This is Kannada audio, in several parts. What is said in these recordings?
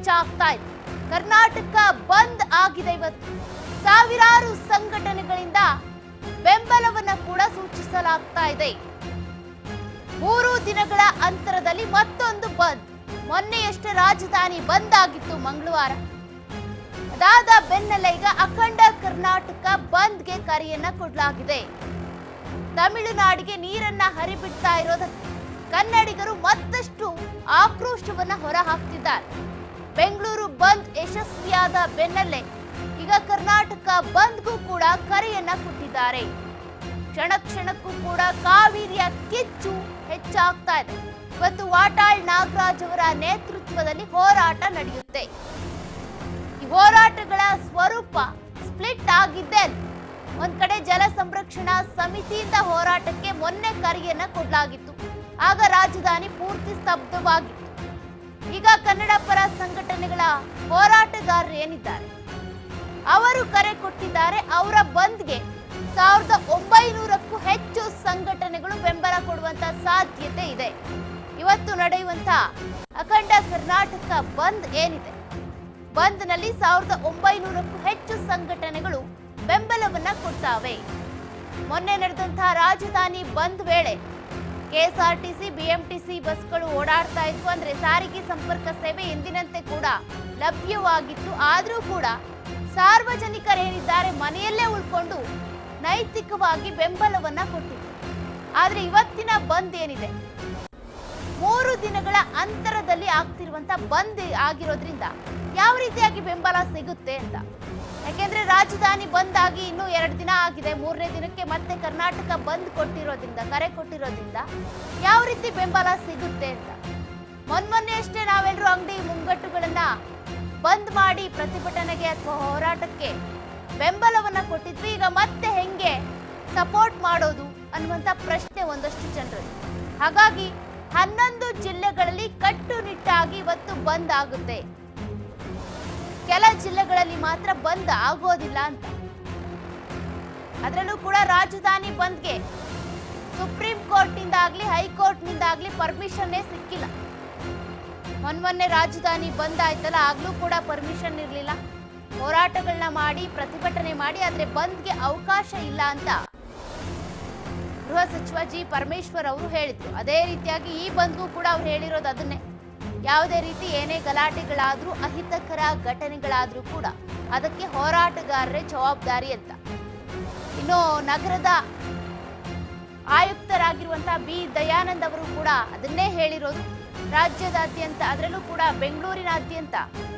ಹೆಚ್ಚಾಗ್ತಾ ಇದೆ ಕರ್ನಾಟಕ ಬಂದ್ ಆಗಿದೆ ಇವತ್ತು ಸಾವಿರಾರು ಸಂಘಟನೆಗಳಿಂದ ಬೆಂಬಲವನ್ನ ಕೂಡ ಸೂಚಿಸಲಾಗ್ತಾ ಇದೆ ಮೂರು ದಿನಗಳ ಅಂತರದಲ್ಲಿ ಮತ್ತೊಂದು ಬಂದ್ ಮೊನ್ನೆಯಷ್ಟೇ ರಾಜಧಾನಿ ಬಂದ್ ಆಗಿತ್ತು ಮಂಗಳವಾರ ಅದಾದ ಬೆನ್ನಲ್ಲೇ ಈಗ ಅಖಂಡ ಕರ್ನಾಟಕ ಬಂದ್ಗೆ ಕರೆಯನ್ನ ಕೊಡಲಾಗಿದೆ ತಮಿಳುನಾಡಿಗೆ ನೀರನ್ನ ಹರಿಬಿಡ್ತಾ ಇರೋದಕ್ಕೆ ಕನ್ನಡಿಗರು ಮತ್ತಷ್ಟು ಆಕ್ರೋಶವನ್ನ ಹೊರಹಾಕ್ತಿದ್ದಾರೆ ಬೆಂಗಳೂರು ಬಂದ್ ಯಶಸ್ವಿಯಾದ ಬೆನ್ನಲ್ಲೇ ಈಗ ಕರ್ನಾಟಕ ಬಂದ್ಗೂ ಕೂಡ ಕರೆಯನ್ನ ಕೊಟ್ಟಿದ್ದಾರೆ ಕ್ಷಣ ಕ್ಷಣಕ್ಕೂ ಕೂಡ ಕಾವೇರಿಯ ಕಿಚ್ಚು ಹೆಚ್ಚಾಗ್ತಾ ಇದೆ ಇವತ್ತು ವಾಟಾಳ್ ನಾಗರಾಜ್ ಅವರ ನೇತೃತ್ವದಲ್ಲಿ ಹೋರಾಟ ನಡೆಯುತ್ತೆ ಈ ಹೋರಾಟಗಳ ಸ್ವರೂಪ ಸ್ಪ್ಲಿಟ್ ಆಗಿದ್ದೆ ಅಲ್ಲಿ. ಒಂದ್ ಕಡೆ ಜಲ ಸಂರಕ್ಷಣಾ ಸಮಿತಿಯಿಂದ ಹೋರಾಟಕ್ಕೆ ಮೊನ್ನೆ ಕರೆಯನ್ನ ಕೊಡಲಾಗಿತ್ತು ಆಗ ರಾಜಧಾನಿ ಪೂರ್ತಿ ಸ್ತಬ್ಧವಾಗಿತ್ತು ಈಗ ಕನ್ನಡ ಪರ ಸಂಘಟನೆಗಳ ಹೋರಾಟಗಾರರು ಏನಿದ್ದಾರೆ ಅವರು ಕರೆ ಕೊಟ್ಟಿದ್ದಾರೆ ಅವರ ಬಂದ್ಗೆ ಸಾವಿರದ ಒಂಬೈನೂರಕ್ಕೂ ಹೆಚ್ಚು ಸಂಘಟನೆಗಳು ಬೆಂಬಲ ಕೊಡುವಂತ ಸಾಧ್ಯತೆ ಇದೆ ಇವತ್ತು ನಡೆಯುವಂತ ಅಖಂಡ ಕರ್ನಾಟಕ ಬಂದ್ ಏನಿದೆ ಬಂದ್ನಲ್ಲಿ ಸಾವಿರದ ಒಂಬೈನೂರಕ್ಕೂ ಹೆಚ್ಚು ಸಂಘಟನೆಗಳು ಬೆಂಬಲವನ್ನ ಕೊಡ್ತಾವೆ ಮೊನ್ನೆ ನಡೆದಂತಹ ರಾಜಧಾನಿ ಬಂದ್ ವೇಳೆ ಕೆಎಸ್ಆರ್ಟಿಸಿ ಬಿಎಂಟಿಸಿ ಬಸ್ಗಳು ಓಡಾಡ್ತಾ ಇದ್ವು ಅಂದ್ರೆ ಸಾರಿಗೆ ಸಂಪರ್ಕ ಸೇವೆ ಎಂದಿನಂತೆ ಕೂಡ ಲಭ್ಯವಾಗಿತ್ತು ಆದ್ರೂ ಕೂಡ ಸಾರ್ವಜನಿಕರೇನಿದ್ದಾರೆ ಮನೆಯಲ್ಲೇ ಉಳ್ಕೊಂಡು ನೈತಿಕವಾಗಿ ಬೆಂಬಲವನ್ನ ಕೊಟ್ಟಿದ್ರು ಆದ್ರೆ ಇವತ್ತಿನ ಬಂದ್ ಏನಿದೆ ಮೂರು ದಿನಗಳ ಅಂತರದಲ್ಲಿ ಆಗ್ತಿರುವಂತ ಬಂದ್ ಆಗಿರೋದ್ರಿಂದ ಯಾವ ರೀತಿಯಾಗಿ ಬೆಂಬಲ ಸಿಗುತ್ತೆ ಅಂತ ಯಾಕೆಂದ್ರೆ ರಾಜಧಾನಿ ಬಂದ್ ಆಗಿ ಇನ್ನೂ ಎರಡು ದಿನ ಆಗಿದೆ ಮೂರನೇ ದಿನಕ್ಕೆ ಮತ್ತೆ ಕರ್ನಾಟಕ ಬಂದ್ ಕೊಟ್ಟಿರೋದ್ರಿಂದ ಕರೆ ಕೊಟ್ಟಿರೋದ್ರಿಂದ ಯಾವ ರೀತಿ ಬೆಂಬಲ ಸಿಗುತ್ತೆ ಅಂತ ಮೊನ್ಮೊನ್ನೆ ಅಷ್ಟೇ ನಾವೆಲ್ಲರೂ ಅಂಗಡಿ ಮುಂಗಟ್ಟುಗಳನ್ನ ಬಂದ್ ಮಾಡಿ ಪ್ರತಿಭಟನೆಗೆ ಅಥವಾ ಹೋರಾಟಕ್ಕೆ ಬೆಂಬಲವನ್ನ ಕೊಟ್ಟಿದ್ವಿ ಈಗ ಮತ್ತೆ ಹೆಂಗೆ ಸಪೋರ್ಟ್ ಮಾಡೋದು ಅನ್ನುವಂತ ಪ್ರಶ್ನೆ ಒಂದಷ್ಟು ಜನರಲ್ಲಿ ಹಾಗಾಗಿ ಹನ್ನೊಂದು ಜಿಲ್ಲೆಗಳಲ್ಲಿ ಕಟ್ಟುನಿಟ್ಟಾಗಿ ಇವತ್ತು ಬಂದ್ ಆಗುತ್ತೆ ಕೆಲ ಜಿಲ್ಲೆಗಳಲ್ಲಿ ಮಾತ್ರ ಬಂದ್ ಆಗೋದಿಲ್ಲ ಅಂತ ಅದರಲ್ಲೂ ಕೂಡ ರಾಜಧಾನಿ ಬಂದ್ಗೆ ಸುಪ್ರೀಂ ಕೋರ್ಟ್ನಿಂದ ಆಗ್ಲಿ ಹೈಕೋರ್ಟ್ ನಿಂದ ಆಗ್ಲಿ ಪರ್ಮಿಷನ್ನೇ ಸಿಕ್ಕಿಲ್ಲ ಮೊನ್ಮೊನ್ನೆ ರಾಜಧಾನಿ ಬಂದ್ ಆಯ್ತಲ್ಲ ಆಗ್ಲೂ ಕೂಡ ಪರ್ಮಿಷನ್ ಇರಲಿಲ್ಲ ಹೋರಾಟಗಳನ್ನ ಮಾಡಿ ಪ್ರತಿಭಟನೆ ಮಾಡಿ ಆದ್ರೆ ಬಂದ್ಗೆ ಅವಕಾಶ ಇಲ್ಲ ಅಂತ ಗೃಹ ಸಚಿವ ಜಿ ಪರಮೇಶ್ವರ್ ಅವರು ಹೇಳಿದ್ರು ಅದೇ ರೀತಿಯಾಗಿ ಈ ಬಂದ್ಗೂ ಕೂಡ ಅವ್ರು ಹೇಳಿರೋದು ಅದನ್ನೇ ಯಾವುದೇ ರೀತಿ ಏನೇ ಗಲಾಟೆಗಳಾದ್ರೂ ಅಹಿತಕರ ಘಟನೆಗಳಾದ್ರೂ ಕೂಡ ಅದಕ್ಕೆ ಹೋರಾಟಗಾರರೇ ಜವಾಬ್ದಾರಿ ಅಂತ ಇನ್ನು ನಗರದ ಆಯುಕ್ತರಾಗಿರುವಂತಹ ಬಿ ದಯಾನಂದ್ ಅವರು ಕೂಡ ಅದನ್ನೇ ಹೇಳಿರೋದು ರಾಜ್ಯದಾದ್ಯಂತ ಅದರಲ್ಲೂ ಕೂಡ ಬೆಂಗಳೂರಿನಾದ್ಯಂತ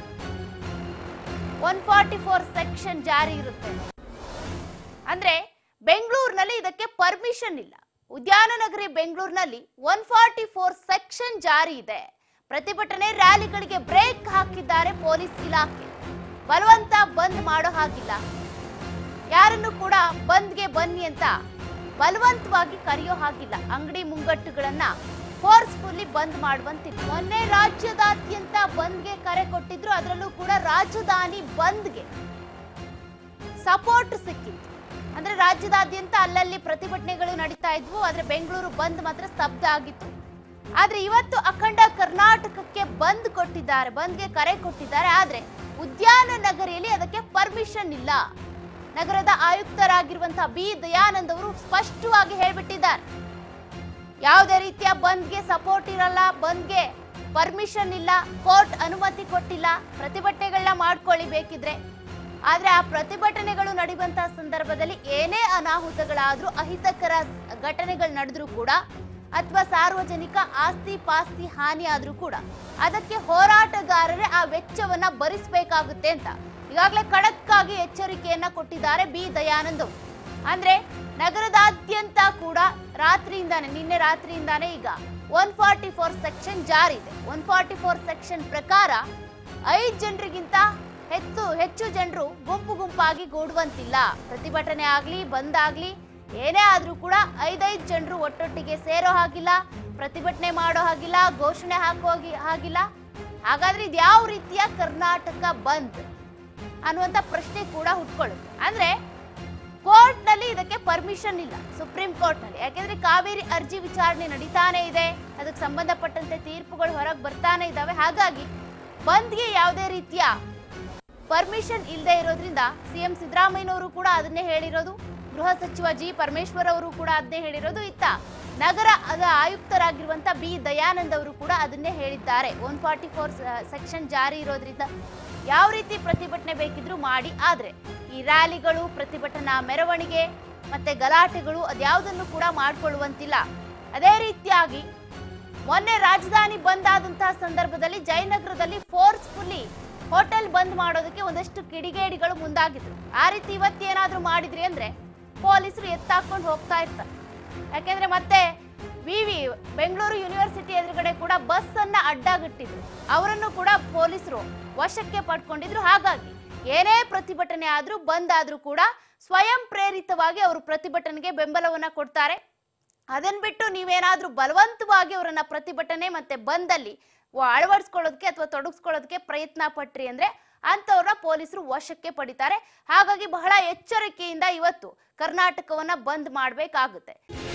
ಒನ್ ಫಾರ್ಟಿ ಫೋರ್ ಸೆಕ್ಷನ್ ಜಾರಿ ಇರುತ್ತೆ ಅಂದ್ರೆ ಬೆಂಗಳೂರಿನಲ್ಲಿ ಇದಕ್ಕೆ ಪರ್ಮಿಷನ್ ಇಲ್ಲ ಉದ್ಯಾನ ನಗರಿ ಬೆಂಗಳೂರಿನಲ್ಲಿ ಒನ್ ಫಾರ್ಟಿ ಫೋರ್ ಸೆಕ್ಷನ್ ಜಾರಿ ಇದೆ ಪ್ರತಿಭಟನೆ ರ್ಯಾಲಿಗಳಿಗೆ ಬ್ರೇಕ್ ಹಾಕಿದ್ದಾರೆ ಪೊಲೀಸ್ ಇಲಾಖೆ ಬಲವಂತ ಬಂದ್ ಮಾಡೋ ಹಾಗಿಲ್ಲ ಯಾರನ್ನು ಕೂಡ ಬಂದ್ಗೆ ಬನ್ನಿ ಅಂತ ಬಲವಂತವಾಗಿ ಕರೆಯೋ ಹಾಗಿಲ್ಲ ಅಂಗಡಿ ಮುಂಗಟ್ಟುಗಳನ್ನ ಫೋರ್ಸ್ಫುಲ್ಲಿ ಬಂದ್ ಮಾಡುವಂತಿಲ್ಲ ಮೊನ್ನೆ ರಾಜ್ಯದಾದ್ಯಂತ ಬಂದ್ಗೆ ಕರೆ ಕೊಟ್ಟಿದ್ರು ಅದರಲ್ಲೂ ಕೂಡ ರಾಜಧಾನಿ ಬಂದ್ಗೆ ಸಪೋರ್ಟ್ ಸಿಕ್ಕಿತ್ತು ಅಂದ್ರೆ ರಾಜ್ಯದಾದ್ಯಂತ ಅಲ್ಲಲ್ಲಿ ಪ್ರತಿಭಟನೆಗಳು ನಡೀತಾ ಇದ್ವು ಆದ್ರೆ ಬೆಂಗಳೂರು ಬಂದ್ ಮಾತ್ರ ಸ್ತಬ್ಧ ಆಗಿತ್ತು ಆದ್ರೆ ಇವತ್ತು ಅಖಂಡ ಕರ್ನಾಟಕಕ್ಕೆ ಬಂದ್ ಕೊಟ್ಟಿದ್ದಾರೆ ಬಂದ್ಗೆ ಕರೆ ಕೊಟ್ಟಿದ್ದಾರೆ ಆದ್ರೆ ಉದ್ಯಾನ ನಗರಿಯಲ್ಲಿ ಅದಕ್ಕೆ ಪರ್ಮಿಷನ್ ಇಲ್ಲ ನಗರದ ಆಯುಕ್ತರಾಗಿರುವಂತಹ ಬಿ ದಯಾನಂದ್ ಅವರು ಸ್ಪಷ್ಟವಾಗಿ ಹೇಳ್ಬಿಟ್ಟಿದ್ದಾರೆ ಯಾವುದೇ ರೀತಿಯ ಬಂದ್ಗೆ ಸಪೋರ್ಟ್ ಇರಲ್ಲ ಬಂದ್ಗೆ ಪರ್ಮಿಷನ್ ಇಲ್ಲ ಕೋರ್ಟ್ ಅನುಮತಿ ಕೊಟ್ಟಿಲ್ಲ ಪ್ರತಿಭಟನೆಗಳನ್ನ ಮಾಡ್ಕೊಳ್ಳಿ ಬೇಕಿದ್ರೆ ಆದ್ರೆ ಆ ಪ್ರತಿಭಟನೆಗಳು ನಡೆಯುವಂತಹ ಸಂದರ್ಭದಲ್ಲಿ ಏನೇ ಅನಾಹುತಗಳಾದ್ರೂ ಅಹಿತಕರ ಘಟನೆಗಳು ನಡೆದ್ರೂ ಕೂಡ ಅಥವಾ ಸಾರ್ವಜನಿಕ ಆಸ್ತಿ ಪಾಸ್ತಿ ಹಾನಿ ಆದ್ರೂ ಕೂಡ ಅದಕ್ಕೆ ಹೋರಾಟಗಾರರೇ ಆ ವೆಚ್ಚವನ್ನ ಭರಿಸಬೇಕಾಗುತ್ತೆ ಅಂತ ಈಗಾಗಲೇ ಖಡಕ್ಕಾಗಿ ಎಚ್ಚರಿಕೆಯನ್ನ ಕೊಟ್ಟಿದ್ದಾರೆ ಬಿ ದಯಾನಂದ್ ಅವರು. ಅಂದ್ರೆ ನಗರದಾದ್ಯಂತ ಕೂಡ ರಾತ್ರಿಯಿಂದಾನೆ ನಿನ್ನೆ ರಾತ್ರಿಯಿಂದಾನೇ ಈಗ ಒನ್ ಫಾರ್ಟಿ ಫೋರ್ ಸೆಕ್ಷನ್ ಜಾರಿ ಇದೆ ಒನ್ ಫಾರ್ಟಿ ಫೋರ್ ಸೆಕ್ಷನ್ ಪ್ರಕಾರ ಐದು ಜನರಿಗಿಂತ ಹೆಚ್ಚು ಹೆಚ್ಚು ಜನರು ಗುಂಪು ಗುಂಪಾಗಿ ಗೂಡುವಂತಿಲ್ಲ ಪ್ರತಿಭಟನೆ ಆಗ್ಲಿ ಬಂದಾಗ್ಲಿ ಏನೇ ಆದ್ರೂ ಕೂಡ ಐದೈದು ಜನರು ಒಟ್ಟೊಟ್ಟಿಗೆ ಸೇರೋ ಹಾಗಿಲ್ಲ ಪ್ರತಿಭಟನೆ ಮಾಡೋ ಹಾಗಿಲ್ಲ ಘೋಷಣೆ ಹಾಕೋ ಹಾಗಿ- ಹಾಗಿಲ್ಲ ಹಾಗಾದ್ರೆ ಇದು ಯಾವ ರೀತಿಯ ಕರ್ನಾಟಕ ಬಂದ್ ಅನ್ನುವಂತ ಪ್ರಶ್ನೆ ಕೂಡ ಹುಟ್ಕೊಳ್ಳುತ್ತೆ ಅಂದ್ರೆ ಕೋರ್ಟ್ ನಲ್ಲಿ ಇದಕ್ಕೆ ಪರ್ಮಿಷನ್ ಇಲ್ಲ ಸುಪ್ರೀಂ ಕೋರ್ಟ್ ನಲ್ಲಿ ಯಾಕೆಂದ್ರೆ ಕಾವೇರಿ ಅರ್ಜಿ ವಿಚಾರಣೆ ನಡೀತಾನೆ ಇದೆ ಅದಕ್ಕೆ ಸಂಬಂಧಪಟ್ಟಂತೆ ತೀರ್ಪುಗಳು ಹೊರಗೆ ಬರ್ತಾನೆ ಇದ್ದಾವೆ ಹಾಗಾಗಿ ಬಂದ್ಗೆ ಯಾವುದೇ ರೀತಿಯ ಪರ್ಮಿಷನ್ ಇಲ್ಲದೆ ಇರೋದ್ರಿಂದ ಸಿಎಂ ಸಿದ್ದರಾಮಯ್ಯನವರು ಕೂಡ ಅದನ್ನೇ ಹೇಳಿರೋದು ಗೃಹ ಸಚಿವ ಜಿ ಪರಮೇಶ್ವರ್ ಅವರು ಕೂಡ ಅದನ್ನೇ ಹೇಳಿರೋದು ಇತ್ತ ನಗರ ಅದ ಆಯುಕ್ತರಾಗಿರುವಂತ ಬಿ ದಯಾನಂದ್ ಅವರು ಕೂಡ ಅದನ್ನೇ ಹೇಳಿದ್ದಾರೆ ಒನ್ ಫಾರ್ಟಿ ಫೋರ್ ಸೆಕ್ಷನ್ ಜಾರಿ ಇರೋದ್ರಿಂದ ಯಾವ ರೀತಿ ಪ್ರತಿಭಟನೆ ಬೇಕಿದ್ರೂ ಮಾಡಿ ಆದ್ರೆ ಈ ರ್ಯಾಲಿಗಳು ಪ್ರತಿಭಟನಾ ಮೆರವಣಿಗೆ ಮತ್ತೆ ಗಲಾಟೆಗಳು ಅದ್ಯಾವುದನ್ನು ಕೂಡ ಮಾಡ್ಕೊಳ್ಳುವಂತಿಲ್ಲ ಅದೇ ರೀತಿಯಾಗಿ ಮೊನ್ನೆ ರಾಜಧಾನಿ ಬಂದ್ ಆದಂತಹ ಸಂದರ್ಭದಲ್ಲಿ ಜಯನಗರದಲ್ಲಿ ಫೋರ್ಸ್ಫುಲ್ಲಿ ಹೋಟೆಲ್ ಬಂದ್ ಮಾಡೋದಕ್ಕೆ ಒಂದಷ್ಟು ಕಿಡಿಗೇಡಿಗಳು ಮುಂದಾಗಿದ್ರು ಆ ರೀತಿ ಇವತ್ತೇನಾದ್ರೂ ಮಾಡಿದ್ರಿ ಅಂದ್ರೆ ಪೊಲೀಸರು ಎತ್ತಾಕೊಂಡು ಹೋಗ್ತಾ ಇರ್ತಾರೆ ಯಾಕೆಂದ್ರೆ ಮತ್ತೆ ವಿವಿ ಬೆಂಗಳೂರು ಯೂನಿವರ್ಸಿಟಿ ಎದುರುಗಡೆ ಕೂಡ ಬಸ್ ಅನ್ನ ಅಡ್ಡಗಟ್ಟಿದ್ರು ಅವರನ್ನು ಕೂಡ ಪೊಲೀಸರು ವಶಕ್ಕೆ ಪಡ್ಕೊಂಡಿದ್ರು ಹಾಗಾಗಿ ಏನೇ ಪ್ರತಿಭಟನೆ ಆದ್ರೂ ಬಂದ್ ಆದ್ರೂ ಕೂಡ ಸ್ವಯಂ ಪ್ರೇರಿತವಾಗಿ ಅವರು ಪ್ರತಿಭಟನೆಗೆ ಬೆಂಬಲವನ್ನ ಕೊಡ್ತಾರೆ ಅದನ್ ಬಿಟ್ಟು ನೀವೇನಾದ್ರೂ ಬಲವಂತವಾಗಿ ಅವರನ್ನ ಪ್ರತಿಭಟನೆ ಮತ್ತೆ ಬಂದಲ್ಲಿ ವ- ಅಳವಡಿಸ್ಕೊಳ್ಳೋದಕ್ಕೆ ಅಥವಾ ತೊಡಗಿಸ್ಕೊಳ್ಳೋದಕ್ಕೆ ಪ್ರಯತ್ನ ಪಟ್ರಿ ಅಂದ್ರೆ ಅಂತವ್ರನ್ನ ಪೊಲೀಸರು ವಶಕ್ಕೆ ಪಡಿತಾರೆ ಹಾಗಾಗಿ ಬಹಳ ಎಚ್ಚರಿಕೆಯಿಂದ ಇವತ್ತು ಕರ್ನಾಟಕವನ್ನ ಬಂದ್ ಮಾಡ್ಬೇಕಾಗುತ್ತೆ